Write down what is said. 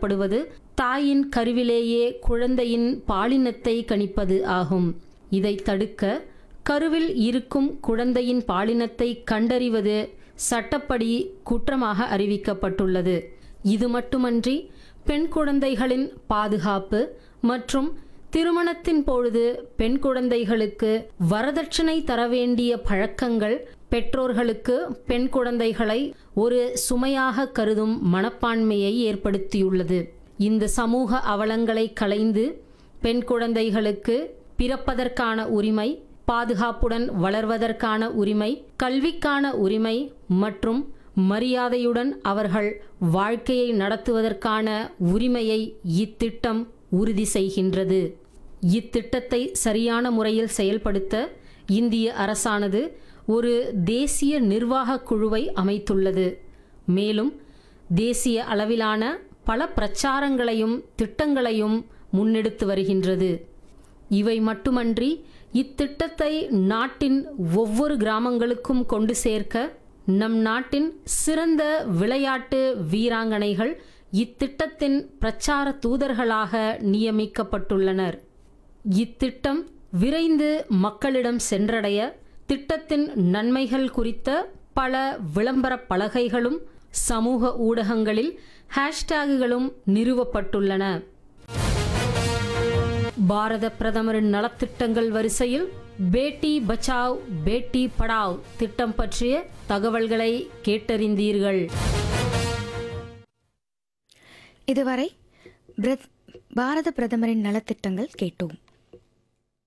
கூறப்படுவது தாயின் கருவிலேயே குழந்தையின் பாலினத்தை கணிப்பது ஆகும் இதை தடுக்க கருவில் இருக்கும் குழந்தையின் பாலினத்தை கண்டறிவது சட்டப்படி குற்றமாக அறிவிக்கப்பட்டுள்ளது இது மட்டுமன்றி பெண் குழந்தைகளின் பாதுகாப்பு மற்றும் திருமணத்தின் பொழுது பெண் குழந்தைகளுக்கு வரதட்சணை தர வேண்டிய பழக்கங்கள் பெற்றோர்களுக்கு பெண் குழந்தைகளை ஒரு சுமையாக கருதும் மனப்பான்மையை ஏற்படுத்தியுள்ளது இந்த சமூக அவலங்களை களைந்து பெண் குழந்தைகளுக்கு பிறப்பதற்கான உரிமை பாதுகாப்புடன் வளர்வதற்கான உரிமை கல்விக்கான உரிமை மற்றும் மரியாதையுடன் அவர்கள் வாழ்க்கையை நடத்துவதற்கான உரிமையை இத்திட்டம் உறுதி செய்கின்றது இத்திட்டத்தை சரியான முறையில் செயல்படுத்த இந்திய அரசானது ஒரு தேசிய நிர்வாக குழுவை அமைத்துள்ளது மேலும் தேசிய அளவிலான பல பிரச்சாரங்களையும் திட்டங்களையும் முன்னெடுத்து வருகின்றது இவை மட்டுமன்றி இத்திட்டத்தை நாட்டின் ஒவ்வொரு கிராமங்களுக்கும் கொண்டு சேர்க்க நம் நாட்டின் சிறந்த விளையாட்டு வீராங்கனைகள் இத்திட்டத்தின் பிரச்சார தூதர்களாக நியமிக்கப்பட்டுள்ளனர் இத்திட்டம் விரைந்து மக்களிடம் சென்றடைய திட்டத்தின் நன்மைகள் குறித்த பல விளம்பர பலகைகளும் சமூக ஊடகங்களில் ஹேஷ்டேகுகளும் நிறுவப்பட்டுள்ளன பாரத பிரதமரின் நலத்திட்டங்கள் வரிசையில் பேட்டி பச்சாவ் பேட்டி படாவ் திட்டம் பற்றிய தகவல்களை கேட்டறிந்தீர்கள் இதுவரை பிர- பாரத பிரதமரின் நலத்திட்டங்கள் கேட்டோம்